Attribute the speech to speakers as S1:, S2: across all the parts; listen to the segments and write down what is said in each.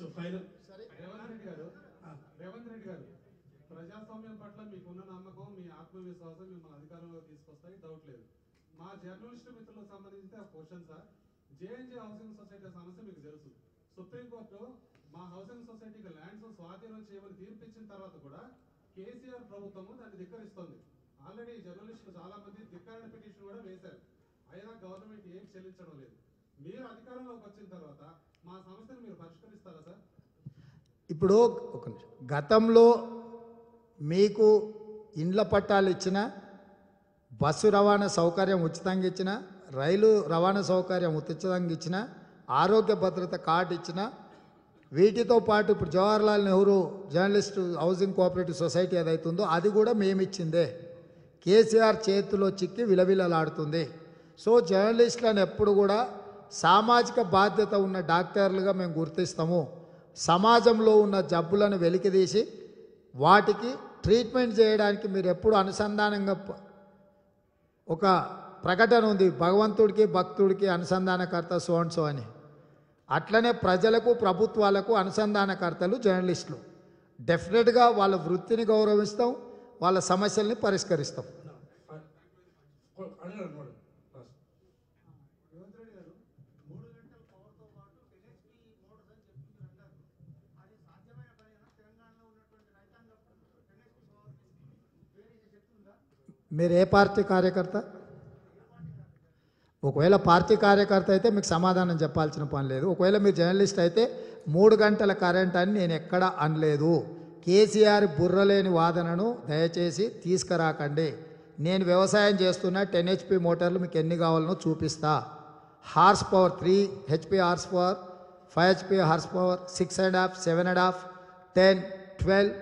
S1: So final
S2: Revanth Reddy గారు రేవంత్ రెడ్డి గారు ప్రజాస్వామ్యం పట్ల మీకున్న నమ్మకం మీ ఆత్మవిశ్వాసం మిమ్మల్ని అధికారంలో తీసుకొస్తాయి డౌట్ లేదు మా జర్నలిస్ట్ మిత్రులకు సంబంధించి ఆ question sir JNJ housing society సమస్య మీకు తెలుసు సుప్రీంకోర్టు మా హౌసింగ్ సొసైటీకి ల్యాండ్స్ స్వాధీనం చేయమని తీర్పు ఇచ్చిన తర్వాత కూడా కేసీఆర్ ప్రభుత్వము దాన్ని ధిక్కరిస్తుంది ఆల్రెడీ జర్నలిస్టులు చాలా మంది ధిక్కరణ పిటిషన్ కూడా వేశారు అయినా గవర్నమెంట్ ఏం చెల్లించడం లేదు మీరు అధికారంలోకి వచ్చిన తర్వాత మా సమస్యను మీరు పరిష్కరిస్తారా సార్
S3: ఇప్పుడు ఒక నిమిషం గతంలో మీకు ఇండ్ల పట్టాలు ఇచ్చిన బస్సు రవాణా సౌకర్యం ఉచితంగా ఇచ్చిన రైలు రవాణా సౌకర్యం ఉచితంగా ఇచ్చిన ఆరోగ్య భద్రత కార్డు ఇచ్చిన వీటితో పాటు ఇప్పుడు Jawaharlal Nehru journalist housing cooperative society ఏదైతుందో అది కూడా మేమిచ్చిందే కేసీఆర్ చేతిలో చిక్కి విలవిలలాడుతుంది సో జర్నలిస్టులను ఎప్పుడు కూడా సామాజిక బాధ్యత ఉన్న డాక్టర్లుగా మేము గుర్తిస్తాము సమాజంలో ఉన్న జబ్బులను వెలికితీసి వాటికి ట్రీట్మెంట్ చేయడానికి మీరు ఎప్పుడు అనుసంధానంగా ప- ఒక ప్రకటన ఉంది భగవంతుడికి భక్తుడికి అనుసంధానకర్త సో అండ్ సో అని అట్లనే ప్రజలకు ప్రభుత్వాలకు అనుసంధానకర్తలు జర్నలిస్టులు డెఫినెట్గా వాళ్ళ వృత్తిని గౌరవిస్తాం వాళ్ళ సమస్యల్ని పరిష్కరిస్తాం
S1: అడగండి మేడం లాస్ట్.
S2: రేవంత్ రెడ్డి గారు
S4: మూడు గంటల పవర్తో పాటు ఎన్హెచ్పి మోటార్స్ అని చెప్పి మీరు అన్నారు అది సాధ్యమైన పనేనా తెలంగాణలో ఉన్నటువంటి రైతాంగం ఎన్హెచ్పి పవర్ వేరే శక్తి ఉందా
S3: మీరు ఏ పార్టీ కార్యకర్త ఒకవేళ పార్టీ కార్యకర్త అయితే మీకు సమాధానం చెప్పాల్సిన పని లేదు ఒకవేళ మీరు జర్నలిస్ట్ అయితే మూడు గంటల కరెంట్ అని నేను ఎక్కడ అనలేదు కేసీఆర్ బుర్రలేని వాదనను దయచేసి తీసుకురాకండి నేను వ్యవసాయం చేస్తున్న టెన్ హెచ్పి మోటార్లు మీకు ఎన్ని కావాలనో చూపిస్తా horse power three HP horse power five HP horse power six and half seven and half ten twelve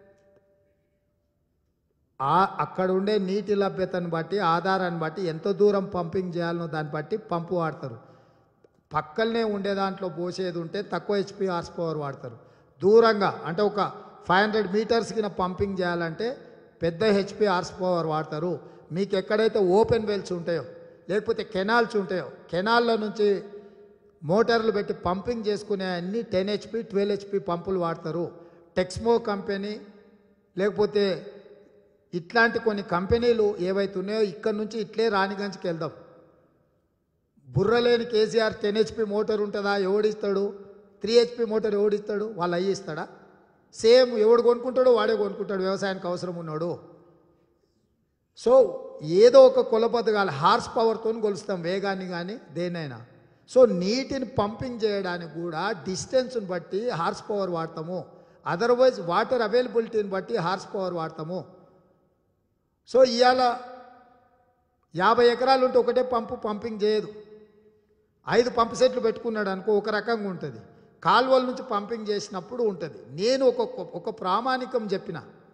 S3: ఆ అక్కడ ఉండే నీటి లభ్యతను బట్టి ఆధారాన్ని బట్టి ఎంత దూరం పంపింగ్ చేయాలనో దాన్ని బట్టి పంపు వాడతారు పక్కనే ఉండే దాంట్లో పోసేది ఉంటే తక్కువ హెచ్పి హార్స్ పవర్ వాడతారు దూరంగా అంటే ఒక ఫైవ్ హండ్రెడ్ మీటర్స్ కింద పంపింగ్ చేయాలంటే పెద్ద హెచ్పి హార్స్ పవర్ వాడతారు మీకు ఎక్కడైతే ఓపెన్ వెల్స్ ఉంటాయో లేకపోతే కెనాల్స్ ఉంటాయో కెనాల్లో నుంచి మోటార్లు పెట్టి పంపింగ్ చేసుకునే అన్ని టెన్ హెచ్పి ట్వెల్వ్ హెచ్పి పంపులు వాడతారు టెక్స్మో కంపెనీ లేకపోతే ఇట్లాంటి కొన్ని కంపెనీలు ఏవైతే ఉన్నాయో ఇక్కడ నుంచి ఇట్లే రాణిగంజ్కి వెళ్దాం బుర్రలేని కేసీఆర్ టెన్ హెచ్పి మోటార్ ఉంటుందా ఎవడిస్తాడు త్రీ హెచ్పి మోటార్ ఎవడిస్తాడు వాళ్ళు అయ్యి ఇస్తాడా సేమ్ ఎవడు కొనుక్కుంటాడో వాడే కొనుక్కుంటాడు వ్యవసాయానికి అవసరం ఉన్నాడు సో ఏదో ఒక కొలబద్దగాలి హార్స్ పవర్తో కొలుస్తాం వేగాన్ని కానీ దేనైనా సో నీటిని పంపింగ్ చేయడానికి కూడా డిస్టెన్స్ని బట్టి హార్స్ పవర్ వాడతాము అదర్వైజ్ వాటర్ అవైలబిలిటీని బట్టి హార్స్ పవర్ వాడతాము సో ఇవాళ యాభై ఎకరాలు ఉంటే ఒకటే పంపు పంపింగ్ చేయదు ఐదు పంపు సెట్లు పెట్టుకున్నాడు అనుకో ఒక రకంగా ఉంటుంది కాలువల నుంచి పంపింగ్ చేసినప్పుడు ఉంటుంది నేను ఒక ఒక ప్రామాణికం చెప్పిన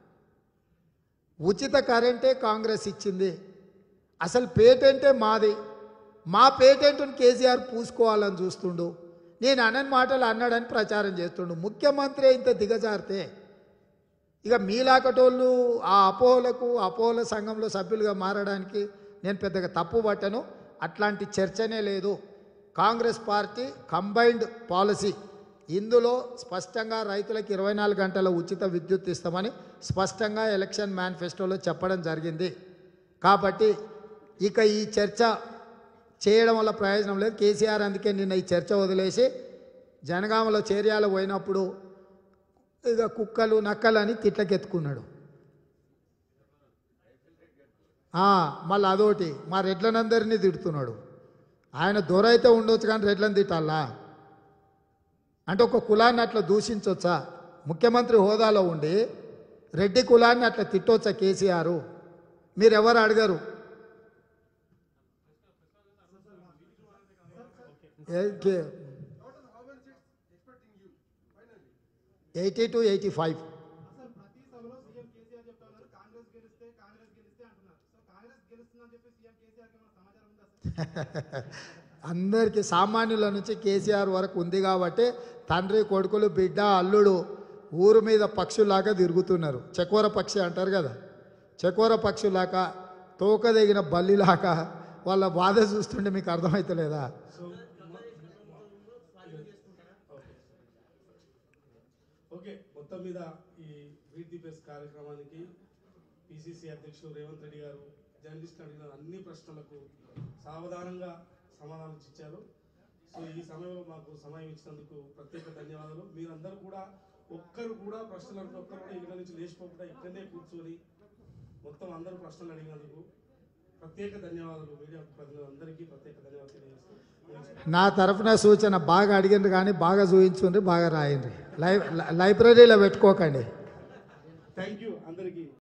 S3: ఉచిత కరెంటే కాంగ్రెస్ ఇచ్చింది అసలు పేటెంటే మాది మా పేటెంట్ను కేసీఆర్ పూసుకోవాలని చూస్తుండు నేను అనని మాటలు అన్నాడని ప్రచారం చేస్తుండు ముఖ్యమంత్రి ఇంత దిగజారితే ఇక మీలాకటోళ్ళు ఆ అపోహలకు అపోహల సంఘంలో సభ్యులుగా మారడానికి నేను పెద్దగా తప్పు పట్టను అట్లాంటి చర్చనే లేదు కాంగ్రెస్ పార్టీ కంబైన్డ్ పాలసీ ఇందులో స్పష్టంగా రైతులకు ఇరవై నాలుగు గంటల ఉచిత విద్యుత్ ఇస్తామని స్పష్టంగా ఎలక్షన్ మేనిఫెస్టోలో చెప్పడం జరిగింది కాబట్టి ఇక ఈ చర్చ చేయడం వల్ల ప్రయోజనం లేదు కేసీఆర్ అందుకే నిన్న ఈ చర్చ వదిలేసి జనగామలో చేర్యాల పోయినప్పుడు ఇక కుక్కలు నక్కలు అని తిట్లకెత్తుకున్నాడు ఆ, మళ్ళీ అదోటి మా రెడ్లనందరినీ తిడుతున్నాడు ఆయన దొర అయితే ఉండొచ్చు కానీ రెడ్లను తిట్టాలా అంటే ఒక కులాన్ని అట్లా దూషించవచ్చా ముఖ్యమంత్రి హోదాలో ఉండి రెడ్డి కులాన్ని అట్లా తిట్టొచ్చా కేసీఆర్ మీరు ఎవరు అడగరు ఎయిటీ టు ఎయిటీ ఫైవ్
S4: అసలు ప్రతి సభలో సీఎం కేసీఆర్ చెప్తా ఉన్నారు కాంగ్రెస్ గెలిస్తే కాంగ్రెస్ గెలిస్తే అంటున్నారు సో కాంగ్రెస్ గెలుస్తుందని చెప్పి సీఎం కేసీఆర్ కి ఏమైనా సమాచారం ఉందా అసలు
S3: అందరికీ సామాన్యుల నుంచి కేసీఆర్ వరకు ఉంది కాబట్టి తండ్రి కొడుకులు బిడ్డ అల్లుడు ఊరు మీద పక్షులాగా తిరుగుతున్నారు చకోర పక్షి అంటారు కదా చకోర పక్షులాగా తోక దిగిన బల్లిలాగా వాళ్ళ బాధ చూస్తుంటే మీకు అర్థమవుతలేదా
S1: ఓకే మొత్తం మీద ఈ మీట్ ది ప్రెస్ కార్యక్రమానికి పిసిసి అధ్యక్షుడు రేవంత్ రెడ్డి గారు జర్నలిస్ట్ అడిగిన అన్ని ప్రశ్నలకు సావధానంగా సమాధానం ఇచ్చారు సో ఈ సమయంలో మాకు సమయం ఇచ్చినందుకు ప్రత్యేక ధన్యవాదాలు మీరందరూ కూడా ఒక్కరు కూడా ప్రశ్నలు అంటే ఒక్కరు కూడా ఇక్కడ నుంచి లేచిపోకుండా ఇక్కడనే కూర్చొని మొత్తం అందరూ ప్రశ్నలు అడిగినందుకు ప్రత్యేక ధన్యవాదాలు మీడియా ప్రతినిధులందరికీ ప్రత్యేక ధన్యవాదాలు తెలియజేస్తూ
S3: నా తరఫున సూచన బాగా అడిగిండ్రు కానీ బాగా చూపించుండ్రి బాగా రాయండి లై లైబ్రరీలో పెట్టుకోకండి
S1: థ్యాంక్ యూ అందరికీ